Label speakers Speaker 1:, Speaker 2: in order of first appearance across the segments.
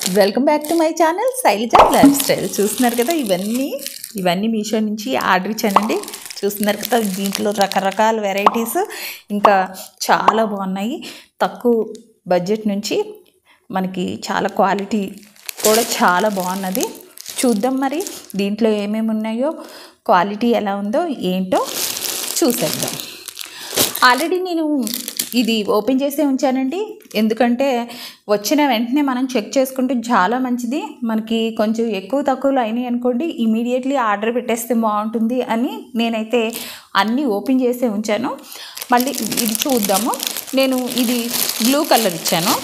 Speaker 1: Welcome back to my channel Shailaja lifestyle చూస్తున్నారు కదా ఇవన్నీ ఇవన్నీ మీషో నుంచి ఆర్డర్ ఇచ్చానండి చూస్తున్నారు కదా దీంట్లో రకరకాల వెరైటీస్ ఇంకా చాలా బాగున్నాయి తక్కువ బడ్జెట్ నుంచి మనకి చాలా క్వాలిటీ కూడా చాలా బాగున్నది చూద్దాం మరి దీంట్లో ఏమేమి ఉన్నాయో క్వాలిటీ ఎలా ఉందో ఏంటో చూసేద్దాం ఆల్రెడీ నేను ఇది ఓపెన్ చేసే ఉంచానండి ఎందుకంటే వచ్చిన వెంటనే మనం చెక్ చేసుకుంటే చాలా మంచిది మనకి కొంచెం ఎక్కువ తక్కువలో అయినాయి అనుకోండి ఇమీడియట్లీ ఆర్డర్ పెట్టేస్తే బాగుంటుంది అని నేనైతే అన్నీ ఓపెన్ చేసే ఉంచాను మళ్ళీ ఇది చూద్దాము నేను ఇది బ్లూ కలర్ ఇచ్చాను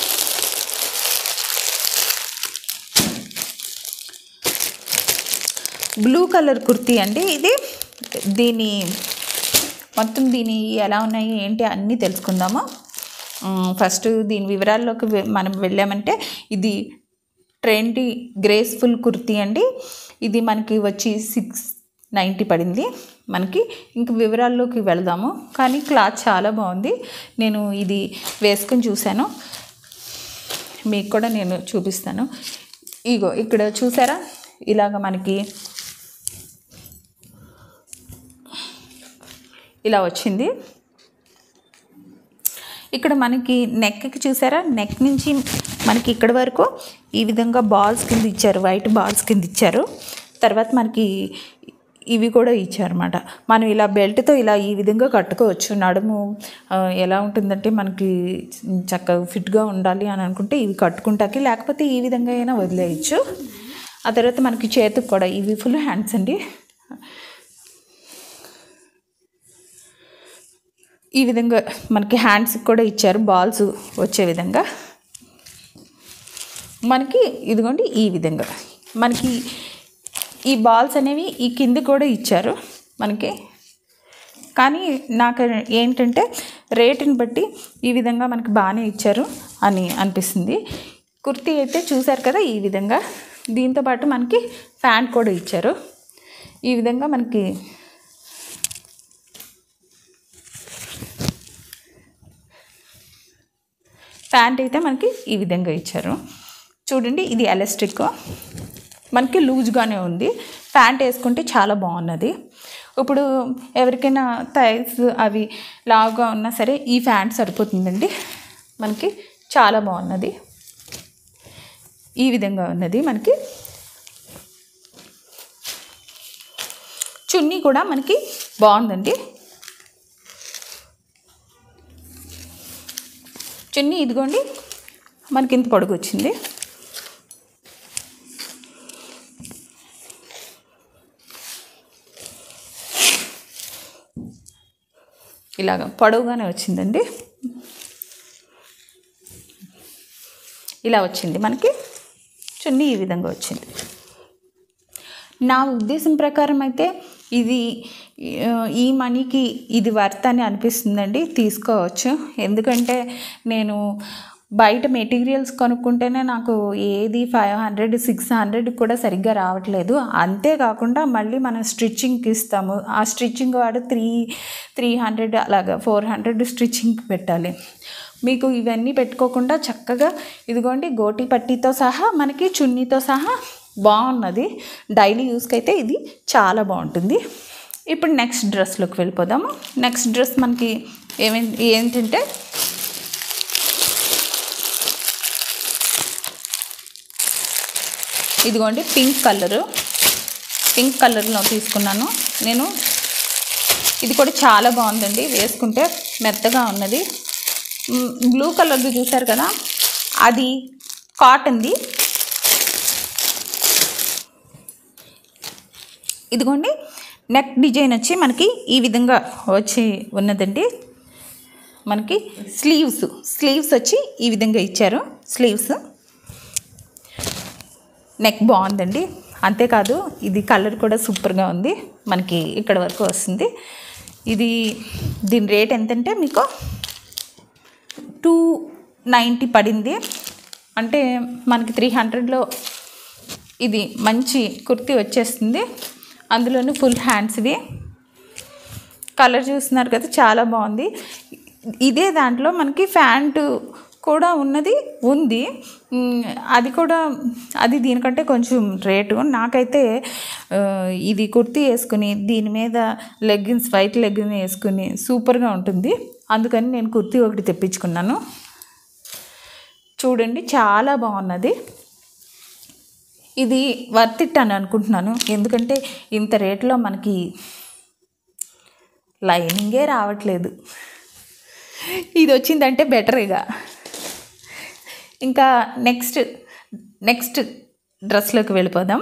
Speaker 1: బ్లూ కలర్ కుర్తీ అండి ఇది దీని మొత్తం దీని ఎలా ఉన్నాయి ఏంటి అన్నీ తెలుసుకుందాము మ్, ఫస్ట్ దీని వివరాల్లోకి వె- మనం వెళ్ళామంటే ఇది ట్రెండీ గ్రేస్ఫుల్ కుర్తీ అండి ఇది మనకి వచ్చి సిక్స్ నైంటీ పడింది మనకి ఇంక వివరాల్లోకి వెళదాము కానీ క్లాత్ చాలా బాగుంది నేను ఇది వేసుకొని చూశాను మీకు కూడా నేను చూపిస్తాను ఇగో ఇక్కడ చూసారా ఇలాగ మనకి ఇలా వచ్చింది ఇక్కడ మనకి నెక్కి చూసారా నెక్ నుంచి మనకి ఇక్కడ వరకు ఈ విధంగా బాల్స్ కింద ఇచ్చారు వైట్ బాల్స్ కింద ఇచ్చారు తర్వాత మనకి ఇవి కూడా ఇచ్చారన్నమాట మనం ఇలా బెల్ట్తో ఇలా ఈ విధంగా కట్టుకోవచ్చు నడుము ఆ, ఎలా ఉంటుందంటే మనకి చక్కగా ఫిట్గా ఉండాలి అని అనుకుంటే ఇవి కట్టుకుంటాకి లేకపోతే ఈ విధంగా అయినా వదిలేయచ్చు ఆ తర్వాత మనకి చేతికి కూడా ఇవి ఫుల్ హ్యాండ్స్ అండి ఈ విధంగా మనకి హ్యాండ్స్కి కూడా ఇచ్చారు బాల్స్ వచ్చే విధంగా మనకి ఇదిగోండి ఈ విధంగా మనకి ఈ బాల్స్ అనేవి ఈ కింద కూడా ఇచ్చారు మనకి కానీ నాకు ఏంటంటే రేటుని బట్టి ఈ విధంగా మనకి బాగానే ఇచ్చారు అని అనిపిస్తుంది కుర్తీ అయితే చూశారు కదా ఈ విధంగా దీంతో పాటు మనకి ఫ్యాంట్ కూడా ఇచ్చారు ఈ విధంగా మనకి ప్యాంట్ అయితే మనకి ఈ విధంగా ఇచ్చారు చూడండి ఇది ఎలాస్టిక్ మనకి లూజ్గానే ఉంది ప్యాంట్ వేసుకుంటే చాలా బాగున్నది ఇప్పుడు ఎవరికైనా థైస్ అవి లావుగా ఉన్నా సరే ఈ ప్యాంట్ సరిపోతుందండి మనకి చాలా బాగున్నది ఈ విధంగా ఉన్నది మనకి చున్నీ కూడా మనకి బాగుందండి చున్నీ ఇదిగోండి మనకి ఇంత పొడుగు వచ్చింది ఇలాగ పొడవుగానే వచ్చిందండి ఇలా వచ్చింది మనకి చున్నీ ఈ విధంగా వచ్చింది నా ఉద్దేశం ప్రకారం అయితే ఇది ఆ, ఈ మనీకి ఇది వర్త్ అని అనిపిస్తుందండి తీసుకోవచ్చు ఎందుకంటే నేను బయట మెటీరియల్స్ కొనుక్కుంటేనే నాకు ఏది ఫైవ్ హండ్రెడ్ సిక్స్ హండ్రెడ్ కూడా సరిగ్గా రావట్లేదు అంతేకాకుండా మళ్ళీ మనం స్టిచ్చింగ్కి ఇస్తాము ఆ స్టిచ్చింగ్ వాడు త్రీ త్రీ హండ్రెడ్ అలాగా ఫోర్ హండ్రెడ్ స్టిచ్చింగ్కి పెట్టాలి మీకు ఇవన్నీ పెట్టుకోకుండా చక్కగా ఇదిగోండి గోటి పట్టీతో సహా మనకి చున్నీతో సహా బాగున్నది డైలీ యూస్కి అయితే ఇది చాలా బాగుంటుంది ఇప్పుడు నెక్స్ట్ డ్రెస్లోకి వెళ్ళిపోదాము నెక్స్ట్ డ్రెస్ మనకి ఏమే ఏంటంటే ఇదిగోండి పింక్ కలరు పింక్ కలర్లో తీసుకున్నాను నేను ఇది కూడా చాలా బాగుందండి వేసుకుంటే మెత్తగా ఉన్నది మ్, బ్లూ కలర్ది చూసారు కదా అది కాటన్ది ఇదిగోండి నెక్ డిజైన్ వచ్చి మనకి ఈ విధంగా వచ్చి ఉన్నదండి మనకి స్లీవ్స్ స్లీవ్స్ వచ్చి ఈ విధంగా ఇచ్చారు స్లీవ్స్ నెక్ బాగుందండి అంతేకాదు ఇది కలర్ కూడా సూపర్గా ఉంది మనకి ఇక్కడ వరకు వస్తుంది ఇది దీని రేట్ ఎంతంటే మీకు టూ నైంటీ పడింది అంటే మనకి త్రీ హండ్రెడ్లో ఇది మంచి కుర్తీ వచ్చేస్తుంది అందులోనూ ఫుల్ హ్యాండ్స్వి కలర్ చూస్తున్నారు కదా చాలా బాగుంది ఇదే దాంట్లో మనకి ప్యాంటు కూడా ఉన్నది ఉంది మ్, అది కూడా అది దీనికంటే కొంచెం రేటు నాకైతే ఆ, ఇది కుర్తీ వేసుకుని దీని మీద లెగ్గిన్స్ వైట్ లెగ్గిన్ వేసుకుని సూపర్గా ఉంటుంది అందుకని నేను కుర్తీ ఒకటి తెప్పించుకున్నాను చూడండి చాలా బాగున్నది ఇది వర్త్ ఇట్ అని అనుకుంటున్నాను ఎందుకంటే ఇంత రేట్లో మనకి లైనింగే రావట్లేదు ఇది వచ్చిందంటే బెటర్గా ఇంకా నెక్స్ట్ నెక్స్ట్ డ్రెస్లోకి వెళ్ళిపోదాం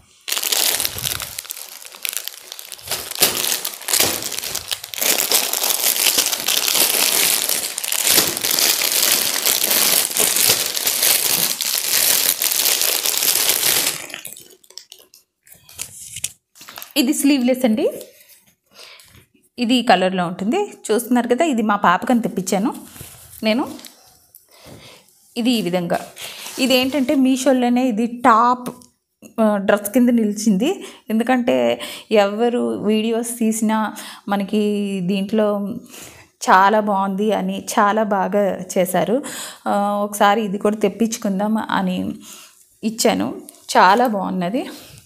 Speaker 1: ఇది స్లీవ్లెస్ అండి ఇది ఈ కలర్లో ఉంటుంది చూస్తున్నారు కదా ఇది మా పాపకని తెప్పించాను నేను ఇది ఈ విధంగా ఇది ఏంటంటే మీషోలోనే ఇది టాప్ ఆ, డ్రెస్ కింద నిలిచింది ఎందుకంటే ఎవరు వీడియోస్ తీసినా మనకి దీంట్లో చాలా బాగుంది అని చాలా బాగా చేశారు ఆ, ఒకసారి ఇది కూడా తెప్పించుకుందాం అని ఇచ్చాను చాలా బాగున్నది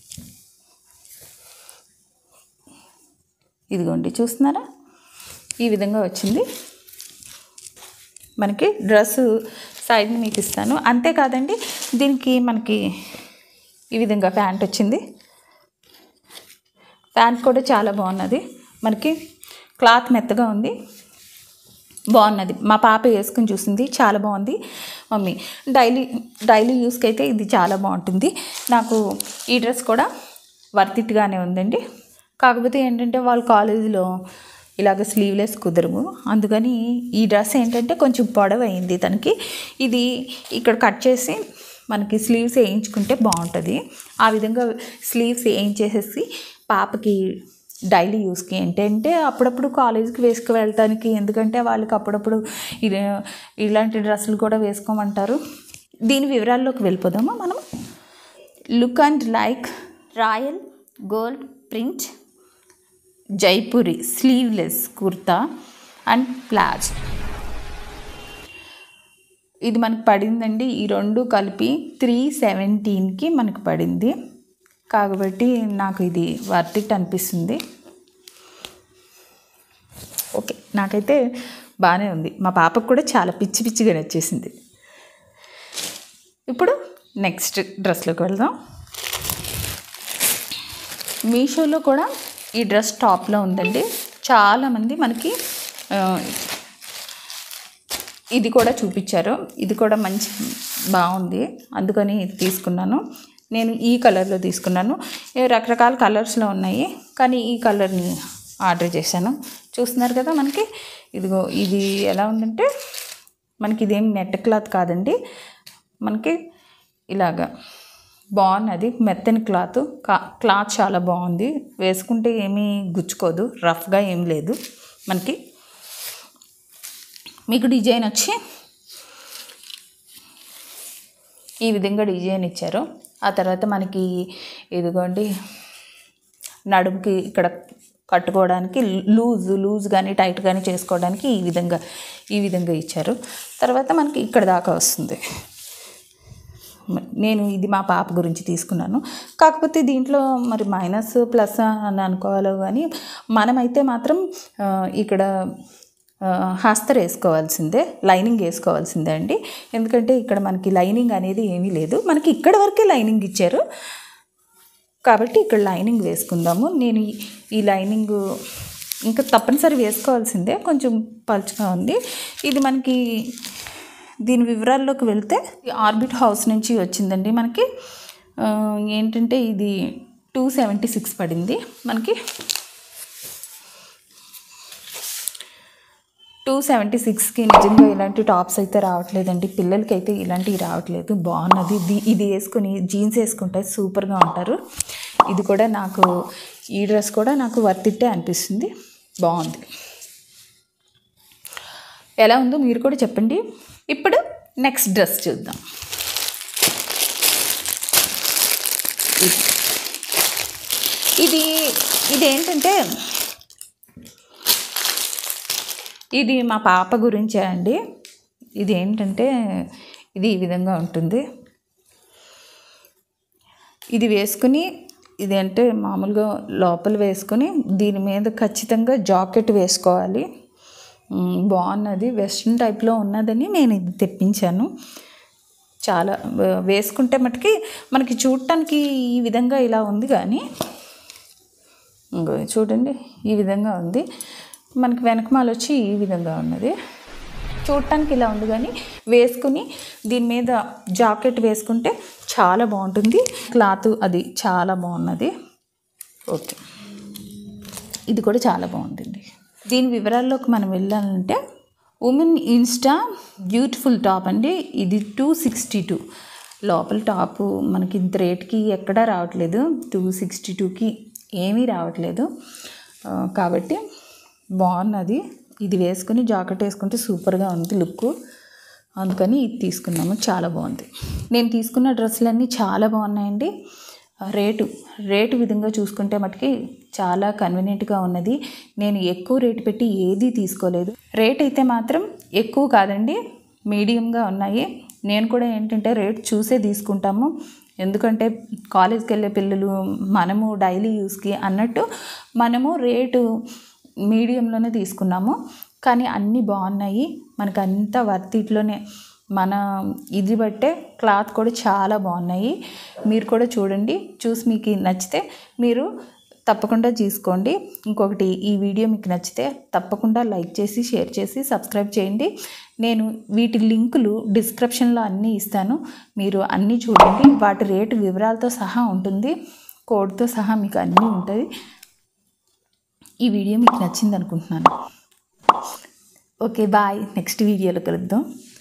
Speaker 1: ఇదిగోండి చూస్తున్నారా ఈ విధంగా వచ్చింది మనకి డ్రెస్సు సైడ్ మీకు ఇస్తాను అంతేకాదండి దీనికి మనకి ఈ విధంగా ప్యాంట్ వచ్చింది ప్యాంట్ కూడా చాలా బాగున్నది మనకి క్లాత్ మెత్తగా ఉంది బాగున్నది మా పాప వేసుకుని చూసింది చాలా బాగుంది మమ్మీ డైలీ డైలీ యూస్కి అయితే ఇది చాలా బాగుంటుంది నాకు ఈ డ్రెస్ కూడా వర్త్ ఇట్గానే ఉందండి కాకపోతే ఏంటంటే వాళ్ళ కాలేజీలో ఇలాగ స్లీవ్లెస్ కుదరము అందుకని ఈ డ్రెస్ ఏంటంటే కొంచెం పొడవు అయింది తనకి ఇది ఇక్కడ కట్ చేసి మనకి స్లీవ్స్ వేయించుకుంటే బాగుంటుంది ఆ విధంగా స్లీవ్స్ వేయించేసేసి పాపకి డైలీ యూస్కి ఏంటంటే అప్పుడప్పుడు కాలేజీకి వేసుకు వెళ్ళటానికి ఎందుకంటే వాళ్ళకి అప్పుడప్పుడు ఇది ఇలాంటి డ్రెస్సులు కూడా వేసుకోమంటారు దీని వివరాల్లోకి వెళ్ళిపోదామా మనం look and like royal gold print Jaipuri sleeveless kurta and palazzo ఇది మనకు పడిందండి ఈ రెండు కలిపి త్రీ సెవెంటీన్కి మనకు పడింది కాబట్టి నాకు ఇది వర్త్ ఇట్ అనిపిస్తుంది ఓకే నాకైతే బాగానే ఉంది మా పాపకు కూడా చాలా పిచ్చి పిచ్చిగా నచ్చేసింది ఇప్పుడు నెక్స్ట్ డ్రెస్లోకి వెళ్దాం మీషోలో కూడా ఈ డ్రెస్ టాప్లో ఉందండి చాలామంది మనకి ఆ, ఇది కూడా చూపించారు ఇది కూడా మంచి బాగుంది అందుకని ఇది తీసుకున్నాను నేను ఈ కలర్లో తీసుకున్నాను ఏ రకరకాల కలర్స్లో ఉన్నాయి కానీ ఈ కలర్ని ఆర్డర్ చేశాను చూస్తున్నారు కదా మనకి ఇదిగో ఇది ఎలా ఉందంటే మనకి ఇదేం నెట్ క్లాత్ కాదండి మనకి ఇలాగా బాగున్నది మెత్తని క్లాత్ కా- క్లాత్ చాలా బాగుంది వేసుకుంటే ఏమీ గుచ్చుకోదు రఫ్గా ఏం లేదు మనకి మీకు డిజైన్ వచ్చి ఈ విధంగా డిజైన్ ఇచ్చారు ఆ తర్వాత మనకి ఇదిగోండి నడుముకి ఇక్కడ కట్టుకోవడానికి లూజ్ లూజ్ కానీ టైట్ కానీ చేసుకోవడానికి ఈ విధంగా ఈ విధంగా ఇచ్చారు తర్వాత మనకి ఇక్కడ దాకా వస్తుంది మ- నేను ఇది మా పాప గురించి తీసుకున్నాను కాకపోతే దీంట్లో మరి మైనస్ ప్లస్ అని అనుకోవాలో కానీ మనమైతే మాత్రం ఆ, ఇక్కడ ఆ, హస్తర్ వేసుకోవాల్సిందే లైనింగ్ వేసుకోవాల్సిందే అండి ఎందుకంటే ఇక్కడ మనకి లైనింగ్ అనేది ఏమీ లేదు మనకి ఇక్కడ వరకే లైనింగ్ ఇచ్చారు కాబట్టి ఇక్కడ లైనింగ్ వేసుకుందాము నేను ఈ- ఈ లైనింగ్ ఇంకా తప్పనిసరి వేసుకోవాల్సిందే కొంచెం పలుచగా ఉంది ఇది మనకి దీని వివరాల్లోకి వెళ్తే ఈ ఆర్బిట్ హౌస్ నుంచి వచ్చిందండి మనకి ఆ, ఏంటంటే ఇది టూ సెవెంటీ సిక్స్ పడింది మనకి టూ సెవెంటీ సిక్స్కి నిజంగా ఇలాంటి టాప్స్ అయితే రావట్లేదండి పిల్లలకి అయితే ఇలాంటివి రావట్లేదు బాగున్నది ఇది ఇది వేసుకొని జీన్స్ వేసుకుంటే సూపర్గా ఉంటారు ఇది కూడా నాకు ఈ డ్రెస్ కూడా నాకు వర్తిట్టే అనిపిస్తుంది బాగుంది ఎలా ఉందో మీరు కూడా చెప్పండి ఇప్పుడు నెక్స్ట్ డ్రెస్ చూద్దాం ఇది. ఇది ఇది ఏంటంటే ఇది మా పాప గురించే అండి ఇది ఏంటంటే ఇది ఈ విధంగా ఉంటుంది ఇది వేసుకుని ఇది అంటే మామూలుగా లోపల వేసుకొని దీని మీద ఖచ్చితంగా జాకెట్ వేసుకోవాలి మ్, బాగున్నది వెస్ట్రన్ టైప్లో ఉన్నదని నేను ఇది తెప్పించాను చాలా వే- వేసుకుంటే మటుకి మనకి చూడటానికి ఈ విధంగా ఇలా ఉంది కానీ ఇంగో చూడండి ఈ విధంగా ఉంది మనకి వెనకమాల వచ్చి ఈ విధంగా ఉన్నది చూడటానికి ఇలా ఉంది కానీ వేసుకుని దీని మీద జాకెట్ వేసుకుంటే చాలా బాగుంటుంది క్లాత్ అది చాలా బాగున్నది ఓకే ఇది కూడా చాలా బాగుంటుంది దీని వివరాల్లోకి మనం వెళ్ళాలంటే ఉమెన్ ఇన్స్టా బ్యూటిఫుల్ టాప్ అండి ఇది టూ సిక్స్టీ టూ లోపల టాప్ మనకి ఇంత రేట్కి ఎక్కడా రావట్లేదు టూ సిక్స్టీ టూకి ఏమీ రావట్లేదు ఆ, కాబట్టి బాగున్నది ఇది వేసుకుని జాకెట్ వేసుకుంటే సూపర్గా ఉంది లుక్ అందుకని ఇది తీసుకున్నాము చాలా బాగుంది నేను తీసుకున్న డ్రెస్సులన్నీ చాలా బాగున్నాయండి రేటు రేటు విధంగా చూసుకుంటే మటుకి చాలా కన్వీనియంట్గా ఉన్నది నేను ఎక్కువ రేటు పెట్టి ఏదీ తీసుకోలేదు రేట్ అయితే మాత్రం ఎక్కువ కాదండి మీడియంగా ఉన్నాయి నేను కూడా ఏంటంటే రేట్ చూసే తీసుకుంటాము ఎందుకంటే కాలేజ్కి వెళ్ళే పిల్లలు మనము డైలీ యూస్కి అన్నట్టు మనము రేటు మీడియంలోనే తీసుకున్నాము కానీ అన్నీ బాగున్నాయి మనకు అంతా వర్తిట్లోనే మన ఇది బట్టే క్లాత్ కూడా చాలా బాగున్నాయి మీరు కూడా చూడండి చూసి మీకు నచ్చితే మీరు తప్పకుండా తీసుకోండి ఇంకొకటి ఈ వీడియో మీకు నచ్చితే తప్పకుండా లైక్ చేసి షేర్ చేసి సబ్స్క్రైబ్ చేయండి నేను వీటి లింకులు డిస్క్రిప్షన్లో అన్నీ ఇస్తాను మీరు అన్నీ చూడండి వాటి రేటు వివరాలతో సహా ఉంటుంది కోడ్తో సహా మీకు అన్నీ ఉంటుంది ఈ వీడియో మీకు నచ్చింది అనుకుంటున్నాను ఓకే బాయ్ నెక్స్ట్ వీడియోలో కలుద్దాం